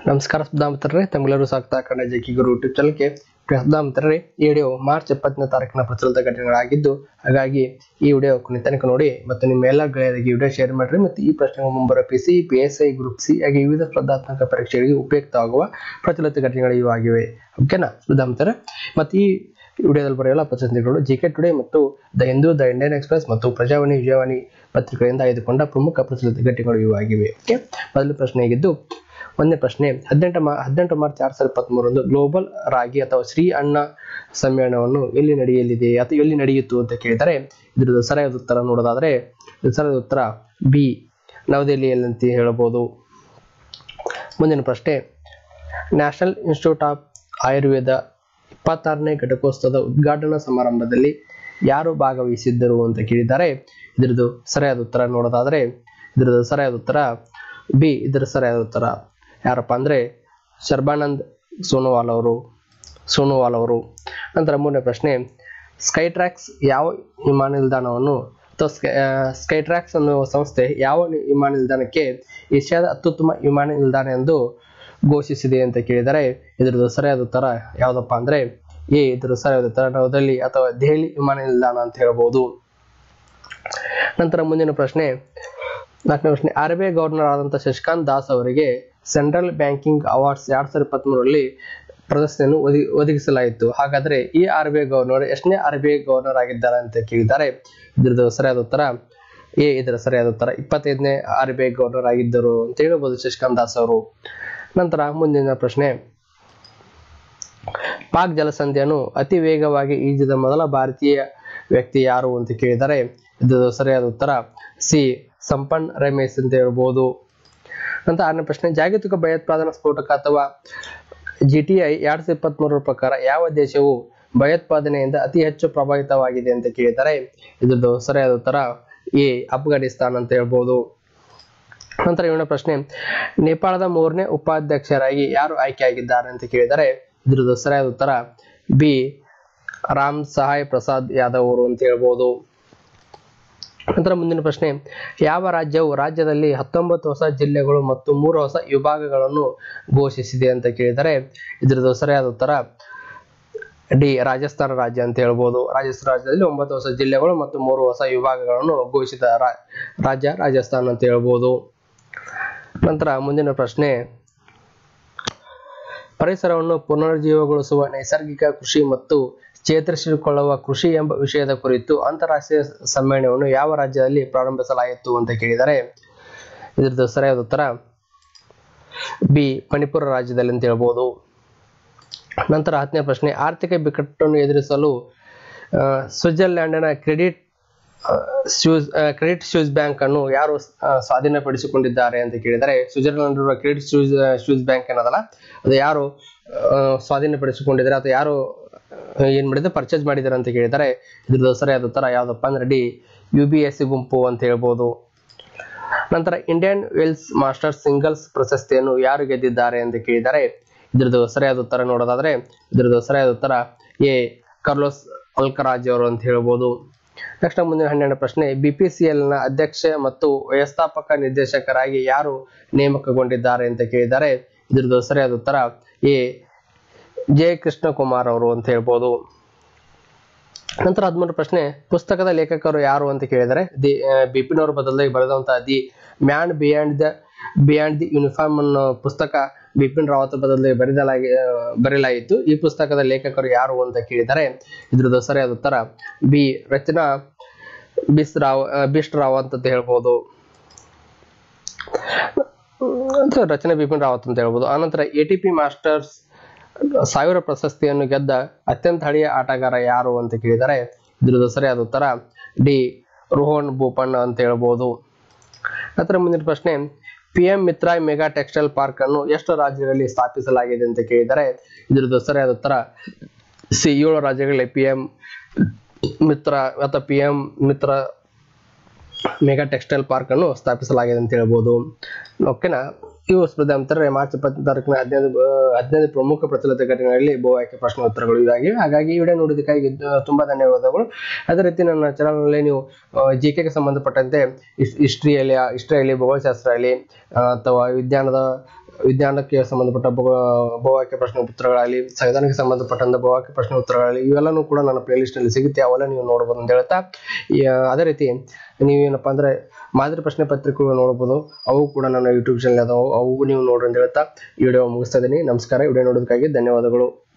ನಮಸ್ಕಾರ ಸುಧಾ ಮಿತ್ರರೇ ತಮ್ಮೆಲ್ಲರೂ ಸ್ವಾಗತ ಕನ್ನಡ ಜಕಿ ಗುರು ಯೂಟ್ಯೂಬ್ ಚಾನಲ್ಗೆ ಪ್ರಿಯ ಸುಧಾ ಮಿತ್ರರೇ ಈ ವಿಡಿಯೋ ಮಾರ್ಚ್ ಇಪ್ಪತ್ತನೇ ತಾರೀಕಿನ ಪ್ರಚಲಿತ ಘಟನೆಗಳಾಗಿದ್ದು ಹಾಗಾಗಿ ಈ ವಿಡಿಯೋ ಕೊನೆ ತನಕ ನೋಡಿ ಮತ್ತು ನಿಮ್ಮ ಎಲ್ಲ ಗೆಳೆಯರಿಗೆ ಈ ವಿಡಿಯೋ ಶೇರ್ ಮಾಡಿರಿ ಮತ್ತು ಈ ಪ್ರಶ್ನೆಗಳು ಮುಂಬರುವ P C P S I group C ಹಾಗೆ ವಿವಿಧ ಸ್ಪರ್ಧಾತ್ಮಕ ಪರೀಕ್ಷೆಗಳಿಗೆ ಉಪಯುಕ್ತವಾಗುವ ಪ್ರಚಲಿತ ಘಟನೆಗಳು ಇವು ಆಗಿವೆ ಓಕೆನಾ ಸುಧಾ ಮಿತ್ರರೇ ಮತ್ತು ಈ ವಿಡಿಯೋದಲ್ಲಿ ಬರೆಯಲ್ಲ ಪ್ರತಿನಿಧಿಗಳು ಜಿ ಕೆ ಟುಡೇ ಮತ್ತು the Hindu the Indian Express ಮತ್ತು ಪ್ರಜಾವಾಣಿ ವಿಜಯವಾಣಿ ಪತ್ರಿಕೆಗಳಿಂದ ಆಯ್ದುಕೊಂಡ ಪ್ರಮುಖ ಪ್ರಚಲಿತ ಘಟನೆಗಳು ಇವು ಆಗಿವೆ ಓಕೆ ಮೊದಲ ಪ್ರಶ್ನೆ ಆಗಿದ್ದು ಒಂದನೇ ಪ್ರಶ್ನೆ ಹದಿನೆಂಟು ಮಾ ಹದಿನೆಂಟು ಮಾರ್ಚ್ ಎರಡ್ ಸಾವಿರದ ಇಪ್ಪತ್ಮೂರರಂದು ಗ್ಲೋಬಲ್ ರಾಗಿ ಅಥವಾ ಶ್ರೀ ಅಣ್ಣ ಸಮ್ಮೇಳನವನ್ನು ಎಲ್ಲಿ ನಡೆಯಲಿದೆ ಅಥವಾ ಎಲ್ಲಿ ನಡೆಯಿತು ಅಂತ ಕೇಳಿದರೆ ಇದ್ರದ್ದು ಸರಿಯಾದ ಉತ್ತರ ನೋಡೋದಾದ್ರೆ ಇದು ಸರಿಯಾದ ಉತ್ತರ ಬಿ ನವದೆಹಲಿಯಲ್ಲಿ ಅಂತ ಹೇಳಬಹುದು ಮುಂದಿನ ಪ್ರಶ್ನೆ ನ್ಯಾಷನಲ್ ಇನ್ಸ್ಟಿಟ್ಯೂಟ್ ಆಫ್ ಆಯುರ್ವೇದ ಇಪ್ಪತ್ತಾರನೇ ಘಟಕೋತ್ಸವದ ಉದ್ಘಾಟನಾ ಸಮಾರಂಭದಲ್ಲಿ ಯಾರು ಭಾಗವಹಿಸಿದ್ದರು ಅಂತ ಕೇಳಿದ್ದಾರೆ ಇದ್ರದ್ದು ಸರಿಯಾದ ಉತ್ತರ ನೋಡೋದಾದ್ರೆ ಇದ್ರದ್ದು ಸರಿಯಾದ ಉತ್ತರ ಬಿ ಇದರ ಸರಿಯಾದ ಉತ್ತರ ಯಾರಪ್ಪ ಅಂದ್ರೆ ಶರ್ಬಾನಂದ್ ಸೋನೋವಾಲ್ ಅವರು ಸೋನೋವಾಲ್ ಅವರು ನಂತರ ಮೂರನೇ ಪ್ರಶ್ನೆ ಸ್ಕೈ ಟ್ರ್ಯಾಕ್ಸ್ ಯಾವ ವಿಮಾನ ನಿಲ್ದಾಣವನ್ನು ಅಥವಾ ಸ್ಕೈ ಟ್ರ್ಯಾಕ್ಸ್ ಅನ್ನುವ ಸಂಸ್ಥೆ ಯಾವ ನಿ- ವಿಮಾನ ನಿಲ್ದಾಣಕ್ಕೆ ಏಷ್ಯಾದ ಅತ್ಯುತ್ತಮ ವಿಮಾನ ನಿಲ್ದಾಣ ಎಂದು ಘೋಷಿಸಿದೆ ಅಂತ ಕೇಳಿದರೆ ಇದರದ್ದು ಸರಿಯಾದ ಉತ್ತರ ಯಾವುದಪ್ಪ ಅಂದ್ರೆ ಎ ಇದರ ಸರಿಯಾದ ಉತ್ತರ ನವದೆಹಲಿ ಅಥವಾ ದೆಹಲಿ ವಿಮಾನ ನಿಲ್ದಾಣ ಅಂತ ಹೇಳ್ಬೋದು ನಂತರ ಮುಂದಿನ ಪ್ರಶ್ನೆ ನಾಲ್ಕನೇ ಪ್ರಶ್ನೆ ಆರ್ ಬಿ ಐ ಗವರ್ನರ್ ಆದಂಥ ಶಶಿಕಾಂತ್ ದಾಸ್ ಅವರಿಗೆ ಸೆಂಟ್ರಲ್ ಬ್ಯಾಂಕಿಂಗ್ ಅವಾರ್ಡ್ಸ್ ಎರಡ್ ಸಾವಿರದ ಇಪ್ಪತ್ಮೂರರಲ್ಲಿ ಪ್ರಶಸ್ತಿಯನ್ನು ಒದಗಿ ಒದಗಿಸಲಾಯಿತು ಹಾಗಾದ್ರೆ ಈ ಆರ್ ಬಿ ಐ ಗವರ್ನರ್ ಎಷ್ಟನೇ ಆರ್ ಬಿ ಐ ಗವರ್ನರ್ ಆಗಿದ್ದಾರೆ ಅಂತ ಕೇಳಿದ್ದಾರೆ ಇದ್ರದ್ದು ಸರಿಯಾದ ಉತ್ತರ ಎ ಇದರ ಸರಿಯಾದ ಉತ್ತರ ಇಪ್ಪತ್ತೈದನೇ ಆರ್ ಬಿ ಐ ಗವರ್ನರ್ ಆಗಿದ್ದರು ಅಂತ ಹೇಳ್ಬೋದು ಶಶಿಕಾಂತ್ ದಾಸ್ ಅವರು ನಂತರ ಮುಂದಿನ ಪ್ರಶ್ನೆ ಪಾಕ್ ಜಲಸಂಧಿಯನ್ನು ಅತಿ ವೇಗವಾಗಿ ಈಜಿದ ಮೊದಲ ಭಾರತೀಯ ವ್ಯಕ್ತಿ ಯಾರು ಅಂತ ಕೇಳಿದರೆ ಇದು ಸರಿಯಾದ ಉತ್ತರ ಸಿ ಸಂಪನ್ ರಮೇಶ್ ಅಂತ ಹೇಳ್ಬೋದು ನಂತರ ಆರನೇ ಪ್ರಶ್ನೆ ಜಾಗತಿಕ ಭಯೋತ್ಪಾದನಾ ಸ್ಫೋಟಕ ಅಥವಾ ಜಿ ಟಿ ಐ ಎರಡ್ ಸಾವಿರದ ಇಪ್ಪತ್ಮೂರರ ಪ್ರಕಾರ ಯಾವ ದೇಶವು ಭಯೋತ್ಪಾದನೆಯಿಂದ ಅತಿ ಹೆಚ್ಚು ಪ್ರಭಾವಿತವಾಗಿದೆ ಅಂತ ಕೇಳಿದರೆ ಇದ್ರದ್ದು ಸರಿಯಾದ ಉತ್ತರ ಎ ಅಫ್ಘಾನಿಸ್ತಾನ್ ಅಂತ ಹೇಳ್ಬೋದು ನಂತರ ಏಳನೇ ಪ್ರಶ್ನೆ ನೇಪಾಳದ ಮೂರನೇ ಉಪಾಧ್ಯಕ್ಷರಾಗಿ ಯಾರು ಆಯ್ಕೆಯಾಗಿದ್ದಾರೆ ಅಂತ ಕೇಳಿದರೆ ಇದ್ರದ್ದು ಸರಿಯಾದ ಉತ್ತರ ಬಿ ರಾಮ್ ಸಹಾಯ್ ಪ್ರಸಾದ್ ಯಾದವ್ ಅವರು ಅಂತ ಹೇಳ್ಬೋದು ನಂತರ ಮುಂದಿನ ಪ್ರಶ್ನೆ ಯಾವ ರಾಜ್ಯವು ರಾಜ್ಯದಲ್ಲಿ ಹತ್ತೊಂಬತ್ತು ಹೊಸ ಜಿಲ್ಲೆಗಳು ಮತ್ತು ಮೂರು ಹೊಸ ವಿಭಾಗಗಳನ್ನು ಘೋಷಿಸಿದೆ ಅಂತ ಕೇಳಿದರೆ ಇದ್ರದ್ದು ಸರಿಯಾದ ಉತ್ತರ ಡಿ ರಾಜಸ್ಥಾನ ರಾಜ್ಯ ಅಂತ ಹೇಳ್ಬೋದು ರಾಜಸ್ಥಾನ ರಾಜ್ಯದಲ್ಲಿ ಒಂಬತ್ತು ಹೊಸ ಜಿಲ್ಲೆಗಳು ಮತ್ತು ಮೂರು ಹೊಸ ವಿಭಾಗಗಳನ್ನು ಘೋಷಿತ ರಾ- ರಾಜ್ಯ ರಾಜಸ್ಥಾನ ಅಂತ ಹೇಳ್ಬೋದು ನಂತರ ಮುಂದಿನ ಪ್ರಶ್ನೆ ಪರಿಸರವನ್ನು ಪುನರುಜ್ಜೀವಗೊಳಿಸುವ ನೈಸರ್ಗಿಕ ಕೃಷಿ ಮತ್ತು ಚೇತರಿಸಿಕೊಳ್ಳುವ ಕೃಷಿ ಎಂಬ ವಿಷಯದ ಕುರಿತು ಅಂತಾರಾಷ್ಟ್ರೀಯ ಸಮ್ಮೇಳನವನ್ನು ಯಾವ ರಾಜ್ಯದಲ್ಲಿ ಪ್ರಾರಂಭಿಸಲಾಯಿತು ಅಂತ ಕೇಳಿದರೆ ಇದ್ರದ್ದು ಸರಿಯಾದ ಉತ್ತರ ಬಿ ಮಣಿಪುರ ರಾಜ್ಯದಲ್ಲಿ ಅಂತ ಹೇಳ್ಬೋದು ನಂತರ ಹತ್ತನೇ ಪ್ರಶ್ನೆ ಆರ್ಥಿಕ ಬಿಕ್ಕಟ್ಟನ್ನು ಎದುರಿಸಲು ಆ, ಸ್ವಿಟ್ಜರ್ಲ್ಯಾಂಡಿನ Credit Suisse Credit Suisse bank ಅನ್ನು ಯಾರು ಆ, ಸ್ವಾಧೀನಪಡಿಸಿಕೊಂಡಿದ್ದಾರೆ ಅಂತ ಕೇಳಿದರೆ ಸ್ವಿಟ್ಜರ್ಲ್ಯಾಂಡ್ ಇರುವ ಕ್ರೆಡಿಟ್ ಸ್ಯೂಸ್ ಸ್ಯೂಸ್ ಬ್ಯಾಂಕ್ ಏನದಲ್ಲ ಅದು ಯಾರು ಆ, ಸ್ವಾಧೀನಪಡಿಸಿಕೊಂಡಿದ್ದಾರೆ ಅಥವಾ ಯಾರು ಆ, ಏನ್ ಮಾಡಿದ್ರೆ ಪರ್ಚೇಸ್ ಮಾಡಿದ್ದಾರೆ ಅಂತ ಕೇಳಿದರೆ ಇದ್ರದ್ದು ಸರಿಯಾದ ಉತ್ತರ ಯಾವ್ದಪ್ಪ ಅಂದ್ರೆ D U B S C ಗುಂಪು ಅಂತ ಹೇಳ್ಬೋದು ನಂತರ ಇಂಡಿಯನ್ ವೆಲ್ಸ್ ಮಾಸ್ಟರ್ಸ್ ಸಿಂಗಲ್ಸ್ ಪ್ರಶಸ್ತಿಯನ್ನು ಯಾರು ಗೆದ್ದಿದ್ದಾರೆ ಅಂತ ಕೇಳಿದರೆ ಇದ್ರದ್ದು ಸರಿಯಾದ ಉತ್ತರ ನೋಡೋದಾದ್ರೆ ಇದ್ರದ್ದು ಸರಿಯಾದ ಉತ್ತರ ಎ ಕಾರ್ಲೋಸ್ ಅಲ್ಕರಾಜ್ ಅವರು ಅಂತ ಹೇಳ್ಬೋದು ನೆಕ್ಸ್ಟ್ ಮುಂದಿನ ಹನ್ನೆರಡು ಪ್ರಶ್ನೆ ಬಿಪಿಸಿಎಲ್ ನ ಅಧ್ಯಕ್ಷ ಮತ್ತು ವ್ಯವಸ್ಥಾಪಕ ನಿರ್ದೇಶಕರಾಗಿ ಯಾರು ನೇಮಕಗೊಂಡಿದ್ದಾರೆ ಅಂತ ಕೇಳಿದರೆ ಇದ್ರದ್ದು ಸರಿಯಾದ ಉತ್ತರ ಎ ಜೆ ಕೃಷ್ಣಕುಮಾರ್ ಅವರು ಅಂತ ಹೇಳ್ಬೋದು ನಂತರ ಹದಿಮೂರು ಪ್ರಶ್ನೆ ಪುಸ್ತಕದ ಲೇಖಕರು ಯಾರು ಅಂತ ಕೇಳಿದರೆ ದಿ ಆ, ಬಿಪಿನ್ ಅವರು ಬದಲಾಗಿ ಬರೆದಂತಹ the man beyond the beyond the uniform ಅನ್ನೋ ಪುಸ್ತಕ ಬಿಪಿನ್ ರಾವತ್ ಬದಲಾಗಿ ಬರೆದಲಾಗಿ ಆ, ಬರೆಯಲಾಯಿತು ಈ ಪುಸ್ತಕದ ಲೇಖಕರು ಯಾರು ಅಂತ ಕೇಳಿದರೆ ಇದ್ರದ್ದು ಸರಿಯಾದ ಉತ್ತರ ಬಿ ರಚನಾ ಬಿಸ್ ರಾವ್ ಆ, ಬಿಸ್ಟ್ ರಾವತ್ ಅಂತ ಹೇಳ್ಬೋದು ಅಂತ ರಚನೆ ಬಿಪಿನ್ ರಾವತ್ ಅಂತ ಹೇಳ್ಬೋದು ಆನಂತರ ಎ ಟಿ ಪಿ ಮಾಸ್ಟರ್ಸ್ ಸಾವಿರ ಪ್ರಶಸ್ತಿಯನ್ನು ಗೆದ್ದ ಅತ್ಯಂತ ಹಳೆಯ ಆಟಗಾರ ಯಾರು ಅಂತ ಕೇಳಿದರೆ ಇದ್ರದ್ದು ಸರಿಯಾದ ಉತ್ತರ ಡಿ ರೋಹನ್ ಬೋಪಣ್ಣ ಅಂತ ಹೇಳ್ಬೋದು ನಂತರ ಮುಂದಿನ ಪ್ರಶ್ನೆ P M Mitra mega textile park ಅನ್ನು ಎಷ್ಟು ರಾಜ್ಯಗಳಲ್ಲಿ ಸ್ಥಾಪಿಸಲಾಗಿದೆ ಅಂತ ಕೇಳಿದರೆ ಇದ್ರದ್ದು ಸರಿಯಾದ ಉತ್ತರ ಸಿ ಏಳು ರಾಜ್ಯಗಳಲ್ಲಿ ಪಿ ಎಂ ಮಿತ್ರ ಅಥವಾ P M Mitra mega textile park ಅನ್ನು ಸ್ಥಾಪಿಸಲಾಗಿದೆ ಅಂತ ಹೇಳ್ಬೋದು ಓಕೆನಾ ಇವು ಸ್ಪರ್ಧೆ ಅಂತಾರೆ ಮಾರ್ಚ್ ಇಪ್ಪತ್ತನೇ ತಾರೀಕಿನ ಹದಿನೈದು ಆ, ಹದಿನೈದು ಪ್ರಮುಖ ಪ್ರಚಲಿತ ಘಟನೆಗಳಲ್ಲಿ ಬಹು ಆಯ್ಕೆ ಪ್ರಶ್ನೆ ಉತ್ತರಗಳು ಇವಾಗಿವೆ ಹಾಗಾಗಿ ಈ ವಿಡಿಯೋ ನೋಡೋದಕ್ಕಾಗಿ ಆ, ತುಂಬಾ ಧನ್ಯವಾದಗಳು ಅದೇ ರೀತಿ ನನ್ನ ಚಾನಲ್ನಲ್ಲಿ ನೀವು ಜಿ ಕೆಗೆ ಸಂಬಂಧಪಟ್ಟಂತೆ ಹಿಸ್ಟ್ರಿಯಲ್ಲಿ ಹಿಸ್ಟ್ರಿಯಲ್ಲಿ ಭೂಗೋಳಶಾಸ್ತ್ರ ಆಗಲಿ ಅಥವಾ ವಿಜ್ಞಾನದ ವಿಜ್ಞಾನಕ್ಕೆ ಸಂಬಂಧಪಟ್ಟ ಭೂ- ಭೂವಾಕ್ಯ ಪ್ರಶ್ನೆ ಉತ್ತರಗಳಾಗಲಿ ಸಂವಿಧಾನಕ್ಕೆ ಸಂಬಂಧಪಟ್ಟಂತ ಭೂವಾಕ್ಯ ಪ್ರಶ್ನೆ ಉತ್ತರಗಳಾಗಲಿ ಇವೆಲ್ಲನೂ ಕೂಡ ನನ್ನ ಪ್ಲೇ ನಲ್ಲಿ ಸಿಗುತ್ತೆ ಅವೆಲ್ಲ ನೀವು ನೋಡ್ಬೋದು ಅಂತ ಹೇಳ್ತಾ ಈ, ಆ, ಅದೇ ರೀತಿ ನೀವೇನಪ್ಪ ಅಂದ್ರೆ ಮಾದರಿ ಪ್ರಶ್ನೆ ಪತ್ರಿಕೆಗಳು ನೋಡ್ಬೋದು ಅವು ಕೂಡ ನನ್ನ ಯೂಟ್ಯೂಬ್ ಚಾನಲ್ ಅದಾವು ಅವು ನೀವು ನೋಡ್ರಿ ಅಂತ ಹೇಳ್ತಾ ಈ ವಿಡಿಯೋ ಮುಗಿಸ್ತಾ ಇದ್ದೀನಿ ನಮಸ್ಕಾರ ವಿಡಿಯೋ ನೋಡೋದಕ್ಕಾಗಿ ಧನ್ಯವಾದಗಳು